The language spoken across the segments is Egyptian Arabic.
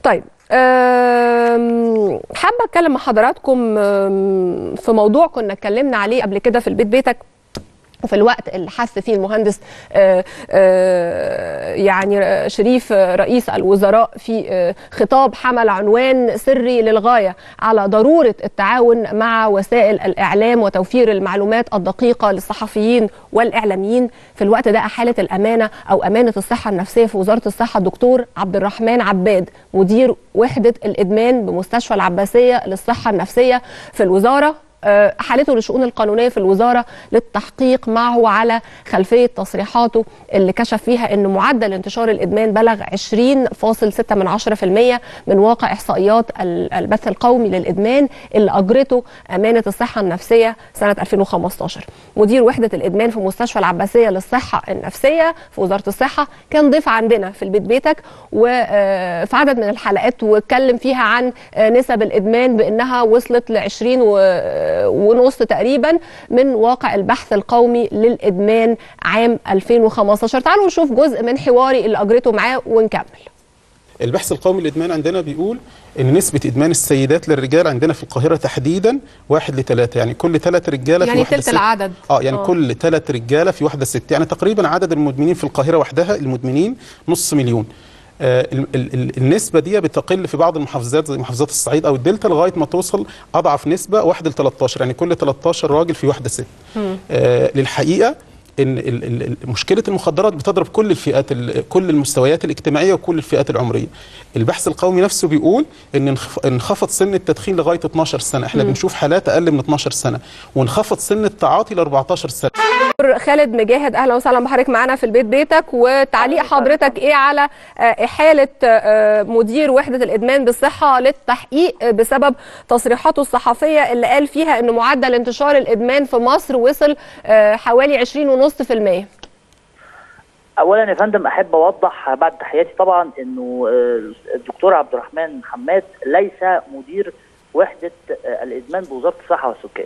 طيب أم، حابه اتكلم مع حضراتكم أم، في موضوع كنا اتكلمنا عليه قبل كده في البيت بيتك وفي الوقت اللي حث فيه المهندس آه، آه، يعني شريف آه، رئيس الوزراء في آه، خطاب حمل عنوان سري للغايه على ضروره التعاون مع وسائل الاعلام وتوفير المعلومات الدقيقه للصحفيين والاعلاميين في الوقت ده احاله الامانه او امانه الصحه النفسيه في وزاره الصحه الدكتور عبد الرحمن عباد مدير وحده الادمان بمستشفى العباسيه للصحه النفسيه في الوزاره آه، حالته للشؤون القانونيه في الوزاره للتحقيق معه على خلفيه تصريحاته اللي كشف فيها ان معدل انتشار الادمان بلغ 20.6 من 10% من واقع احصائيات ال- البث القومي للادمان اللي اجرته امانه الصحه النفسيه سنه 2015 مدير وحده الادمان في مستشفى العباسيه للصحه النفسيه في وزاره الصحه كان ضيف عندنا في البيت بيتك وفي عدد من الحلقات واتكلم فيها عن آه، نسب الادمان بانها وصلت ل 20 و- ونص تقريبا من واقع البحث القومي للادمان عام 2015 تعالوا نشوف جزء من حواري اللي اجريته معاه ونكمل البحث القومي للادمان عندنا بيقول ان نسبه ادمان السيدات للرجال عندنا في القاهره تحديدا واحد لثلاثه يعني كل ثلاث رجاله يعني في واحده تلت ست. العدد. اه يعني آه. آه. كل ثلاث رجاله في واحده ست يعني تقريبا عدد المدمنين في القاهره وحدها المدمنين نص مليون آه ال ال ال النسبه دي بتقل في بعض المحافظات زي محافظات الصعيد او الدلتا لغايه ما توصل اضعف نسبه 1 ل 13 يعني كل 13 راجل في واحده ست آه للحقيقه ان ال- ال- ال- مشكله المخدرات بتضرب كل الفئات ال- كل المستويات الاجتماعيه وكل الفئات العمريه البحث القومي نفسه بيقول ان انخف- انخفض سن التدخين لغايه 12 سنه احنا بنشوف حالات اقل من 12 سنه وانخفض سن التعاطي ل 14 سنه دكتور خالد مجاهد اهلا وسهلا بحضرتك معانا في البيت بيتك وتعليق حضرتك ايه على آه، احاله آه، مدير وحده الادمان بالصحه للتحقيق آه، بسبب تصريحاته الصحفيه اللي قال فيها ان معدل انتشار الادمان في مصر وصل آه، حوالي 20.5% اولا يا فندم احب اوضح بعد تحياتي طبعا انه آه، الدكتور عبد الرحمن حماد ليس مدير وحده آه، الادمان بوزاره الصحه والسكان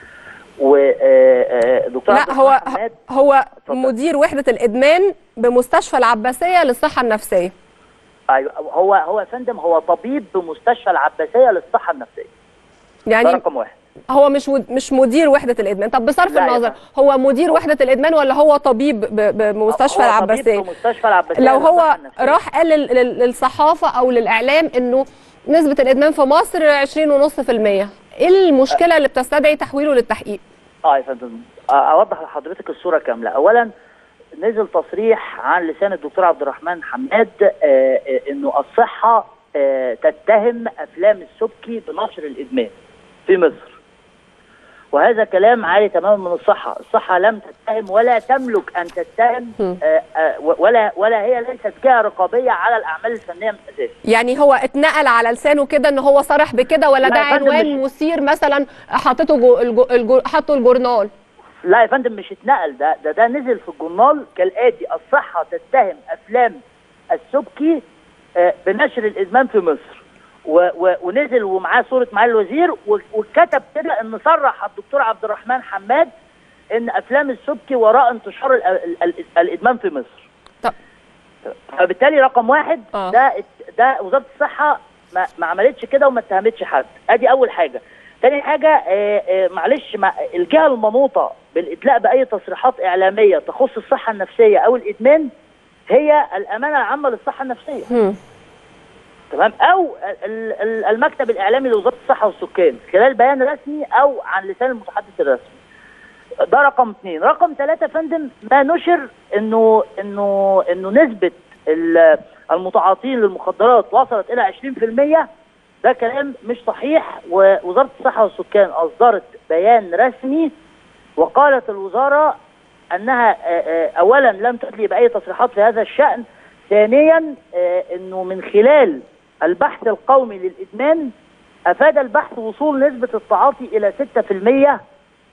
والدكتور لا هو هو مدير وحده الادمان بمستشفى العباسيه للصحه النفسيه ايوه هو هو يا فندم هو طبيب بمستشفى العباسيه للصحه النفسيه ده يعني رقم واحد هو مش ود- مش مدير وحده الادمان طب بصرف لا يا النظر فندم. هو مدير وحده الادمان ولا هو طبيب ب- بمستشفى هو طبيب العباسيه بمستشفى العباسيه لو هو للصحة النفسية. راح قال لل- لل- للصحافه او للاعلام انه نسبه الادمان في مصر 20.5% ايه المشكله اللي بتستدعي تحويله للتحقيق اه يا فندم آه، اوضح لحضرتك الصوره كامله اولا نزل تصريح عن لسان الدكتور عبد الرحمن حماد آه، آه، انه الصحه آه، تتهم افلام السبكي بنشر الادمان في مصر وهذا كلام عالي تماما من الصحه الصحه لم تتهم ولا تملك ان تتهم م. آه، آه، ولا ولا هي ليست جهه رقابيه على الاعمال الفنيه من الاساس يعني هو اتنقل على لسانه كده ان هو صرح بكده ولا لا ده يا فندم عنوان مش- مثير مثلا حاطته جو الجو الجو حطه الجورنال لا يا فندم مش اتنقل ده ده ده نزل في الجورنال كالاتي الصحه تتهم افلام السبكي آه، بنشر الادمان في مصر و و ونزل ومعاه صوره معالي الوزير و- وكتب كده ان صرح الدكتور عبد الرحمن حماد ان افلام السبكي وراء انتشار ال ال ال الادمان في مصر طب فبالتالي رقم واحد آه. ده ده وزاره الصحه ما, ما عملتش كده وما اتهمتش حد ادي اول حاجه تاني حاجه آه آه معلش ما الجهه المنوطه بالادلاء باي تصريحات اعلاميه تخص الصحه النفسيه او الادمان هي الامانه العامه للصحه النفسيه هم. تمام او ال- ال- المكتب الاعلامي لوزاره الصحه والسكان خلال بيان رسمي او عن لسان المتحدث الرسمي ده رقم اثنين رقم ثلاثة يا فندم ما نشر انه انه انه نسبة ال- المتعاطين للمخدرات وصلت الى 20% ده كلام مش صحيح ووزارة الصحة والسكان اصدرت بيان رسمي وقالت الوزارة انها آه، آه، اولا لم تدلي باي تصريحات في هذا الشأن ثانيا آه، انه من خلال البحث القومي للادمان افاد البحث وصول نسبة التعاطي الى 6%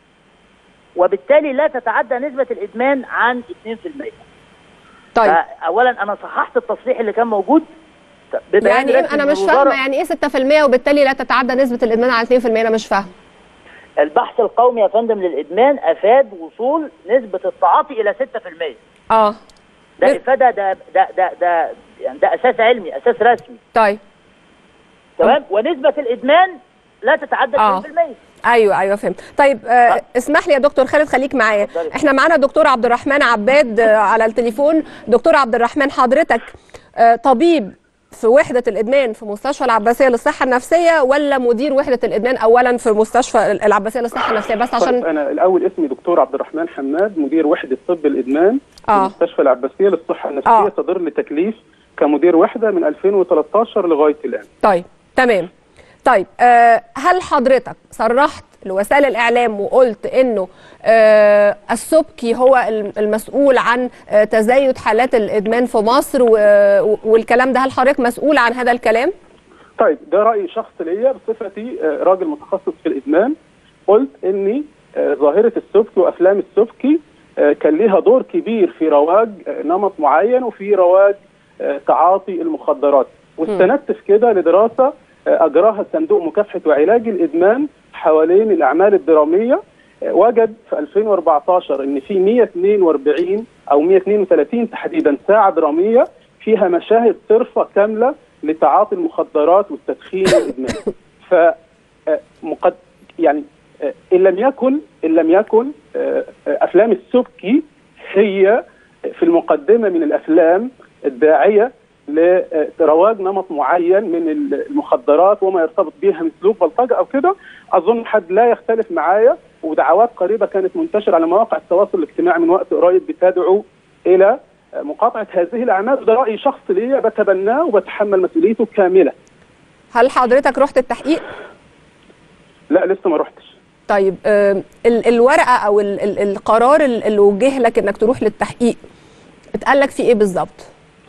وبالتالي لا تتعدى نسبة الإدمان عن 2% طيب فأولا أنا صححت التصريح اللي كان موجود ببيان يعني ايه رسمي انا من مش الوزارة. فاهمه يعني ايه 6% وبالتالي لا تتعدى نسبه الادمان على 2% انا مش فاهمه البحث القومي يا فندم للإدمان أفاد وصول نسبة التعاطي إلى 6% اه ده بس- إفادة ده ده ده ده يعني ده أساس علمي أساس رسمي طيب تمام ونسبه الادمان لا تتعدى 2% آه. ايوه ايوه فهمت طيب آه اسمح لي يا دكتور خالد خليك معايا اتفضلي. احنا معانا دكتور عبد الرحمن عباد آه على التليفون دكتور عبد الرحمن حضرتك آه طبيب في وحدة الإدمان في مستشفى العباسية للصحة النفسية ولا مدير وحدة الإدمان أولا في مستشفى العباسية للصحة النفسية بس طيب عشان انا الاول اسمي دكتور عبد الرحمن حماد مدير وحده طب الادمان آه. في مستشفى العباسيه للصحه النفسيه آه. صدر لي تكليف كمدير وحده من 2013 لغايه الان طيب تمام طيب آه هل حضرتك صرحت لوسائل الاعلام وقلت انه آه السبكي هو الم- المسؤول عن آه تزايد حالات الادمان في مصر و- و- والكلام ده هل حضرتك مسؤول عن هذا الكلام؟ طيب ده راي شخص ليا بصفتي آه، راجل متخصص في الادمان قلت اني آه، ظاهره السبكي وافلام السبكي آه، كان ليها دور كبير في رواج آه، نمط معين وفي رواج آه، تعاطي المخدرات واستندت في كده لدراسه آه، اجراها صندوق مكافحه وعلاج الادمان حوالين الاعمال الدراميه آه، وجد في 2014 ان في 142 او 132 تحديدا ساعه دراميه فيها مشاهد صرفه كامله لتعاطي المخدرات والتدخين والادمان ف آه، مقد يعني آه، ان لم يكن ان لم يكن آه، آه، افلام السبكي هي في المقدمه من الافلام الداعيه لرواج نمط معين من المخدرات وما يرتبط بها من سلوك بلطجه او كده اظن حد لا يختلف معايا ودعوات قريبه كانت منتشره على مواقع التواصل الاجتماعي من وقت قريب بتدعو الى مقاطعه هذه الاعمال وده راي شخص ليا بتبناه وبتحمل مسؤوليته كامله هل حضرتك رحت التحقيق؟ لا لسه ما رحتش طيب آه ال- الورقه او ال- ال- القرار ال- اللي وجه لك انك تروح للتحقيق اتقال لك فيه ايه بالظبط؟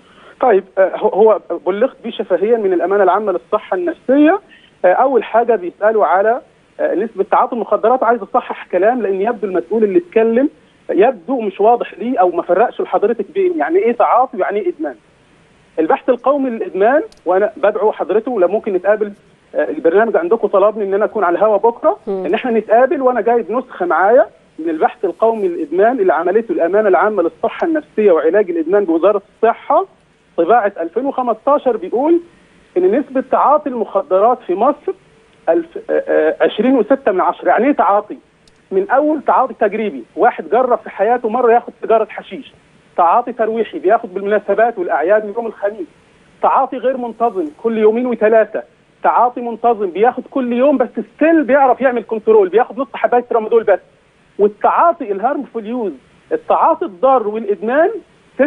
طيب آه، هو- هو بلغت بيه شفهيا من الامانه العامه للصحه النفسيه آه، اول حاجه بيسالوا على آه، نسبه تعاطي المخدرات عايز اصحح كلام لان يبدو المسؤول اللي اتكلم يبدو مش واضح ليه او ما فرقش لحضرتك بين يعني ايه تعاطي ويعني ايه ادمان البحث القومي للادمان وانا بدعو حضرته لو ممكن نتقابل آه، البرنامج عندكم طلبني ان انا اكون على الهوا بكره ان احنا نتقابل وانا جايب نسخه معايا من البحث القومي للادمان اللي عملته الامانه العامه للصحه النفسيه وعلاج الادمان بوزاره الصحه طباعه 2015 بيقول ان نسبه تعاطي المخدرات في مصر الف- آه، آه، 20 و6 من عشرة يعني ايه تعاطي؟ من اول تعاطي تجريبي واحد جرب في حياته مره ياخد سيجاره حشيش تعاطي ترويحي بياخد بالمناسبات والاعياد من يوم الخميس تعاطي غير منتظم كل يومين وثلاثه تعاطي منتظم بياخد كل يوم بس ستيل بيعرف يعمل كنترول بياخد نص حبايه ترامادول بس والتعاطي الهارمفول يوز التعاطي الضار والادمان 6%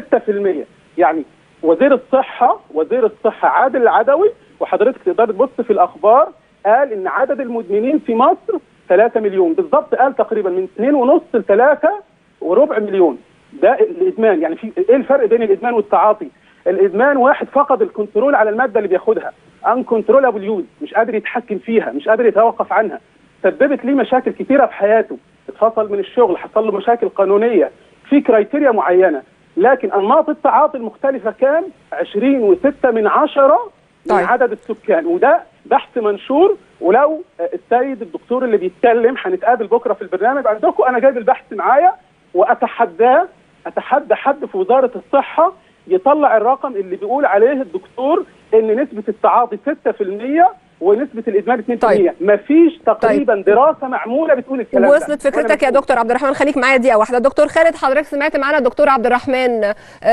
يعني وزير الصحه وزير الصحه عادل العدوي وحضرتك تقدر تبص في الاخبار قال ان عدد المدمنين في مصر 3 مليون بالظبط قال تقريبا من 2.5 ل 3 وربع مليون ده الادمان يعني في ايه الفرق بين الادمان والتعاطي؟ الادمان واحد فقد الكنترول على الماده اللي بياخدها ان كنترولابل يوز مش قادر يتحكم فيها مش قادر يتوقف عنها سببت ليه مشاكل كتيره في حياته اتفصل من الشغل حصل له مشاكل قانونيه في كرايتيريا معينه لكن انماط التعاطي المختلفه كام 20 و6 من عشرة من طيب. عدد السكان وده بحث منشور ولو آه، السيد الدكتور اللي بيتكلم هنتقابل بكره في البرنامج عندكم انا جايب البحث معايا واتحداه اتحدى حد في وزاره الصحه يطلع الرقم اللي بيقول عليه الدكتور ان نسبه التعاطي 6% ونسبه الادمان 2% طيب. مفيش تقريبا دراسه معموله بتقول الكلام ده وصلت فكرتك يا وأنا دكتور عبد الرحمن خليك معايا دقيقه واحده دكتور خالد حضرتك سمعت معانا الدكتور عبد الرحمن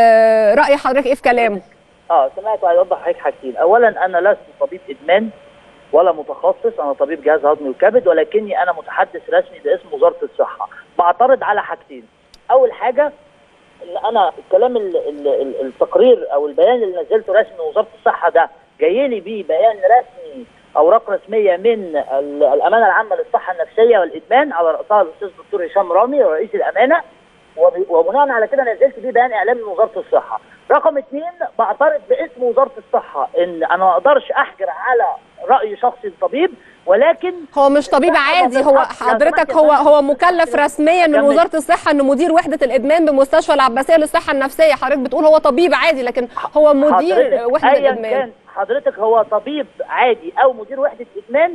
آه راي حضرتك ايه في كلامه اه سمعت وعايز اوضح حضرتك حاجتين اولا انا لست طبيب ادمان ولا متخصص انا طبيب جهاز هضمي وكبد ولكني انا متحدث رسمي باسم وزاره الصحه بعترض على حاجتين اول حاجه ان انا الكلام ال ال ال التقرير او البيان اللي نزلته رسمي من وزاره الصحه ده جاي لي بيه بيان رسمي اوراق رسميه من ال- الامانه العامه للصحه النفسيه والادمان على راسها الاستاذ الدكتور هشام رامي رئيس الامانه وب- وبناء على كده نزلت بيه بيان اعلامي من وزاره الصحه. رقم اثنين بعترض باسم وزاره الصحه ان انا ما اقدرش احجر على راي شخصي الطبيب ولكن هو مش طبيب الصحة عادي ما هو بتحقق- لو حضرتك سمحت يا هو فندم. هو مكلف رسميا من كمل. وزاره الصحه انه مدير وحده الادمان بمستشفى العباسيه للصحه النفسيه حضرتك بتقول هو طبيب عادي لكن هو مدير حضرتك وحده ايا الادمان كان حضرتك هو طبيب عادي او مدير وحده ادمان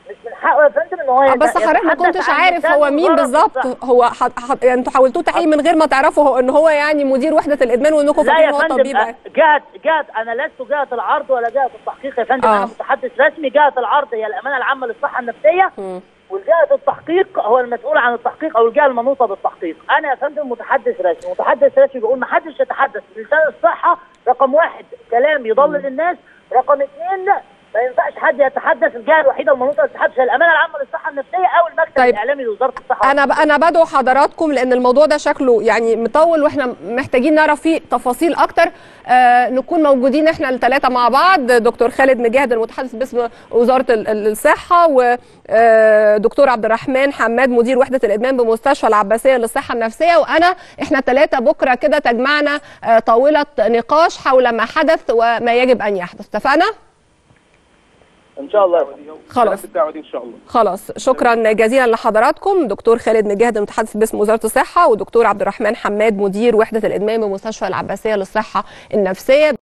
مش من حقه يا فندم ان هو آه، بس يت- حضرتك ما يتحدث كنتش عن عارف لسان هو مين وزارة بالظبط الصحة. هو حد حد يعني انتوا حاولتوه تحقيق من غير ما تعرفوا هو ان هو يعني مدير وحده الادمان وانكم لا فاكرين يا هو فندم طبيب أه، جهه جهه انا لست جهه العرض ولا جهه التحقيق يا فندم آه. انا متحدث رسمي جهه العرض هي الامانه العامه للصحه النفسيه مم. والجهه التحقيق هو المسؤول عن التحقيق او الجهه المنوطه بالتحقيق انا يا فندم متحدث رسمي متحدث رسمي بقول ما حدش يتحدث بلسان الصحه رقم واحد كلام يضلل الناس رقم اثنين ما ينفعش حد يتحدث الجهه الوحيده المنوطه بالتحدث هي الامانه العامه للصحه النفسيه او المكتب طيب. الاعلامي لوزاره الصحه انا ب... انا بدعو حضراتكم لان الموضوع ده شكله يعني مطول واحنا محتاجين نعرف فيه تفاصيل اكتر آه نكون موجودين احنا الثلاثه مع بعض دكتور خالد مجاهد المتحدث باسم وزاره ال- ال- الصحه ودكتور عبد الرحمن حماد مدير وحده الادمان بمستشفى العباسيه للصحه النفسيه وانا احنا الثلاثه بكره كده تجمعنا آه طاوله نقاش حول ما حدث وما يجب ان يحدث اتفقنا ان شاء الله يا فندم. خلاص الدعوه دي ان شاء الله خلاص شكرا جزيلا لحضراتكم دكتور خالد مجاهد المتحدث باسم وزاره الصحه ودكتور عبد الرحمن حماد مدير وحده الادمان بمستشفى العباسيه للصحه النفسيه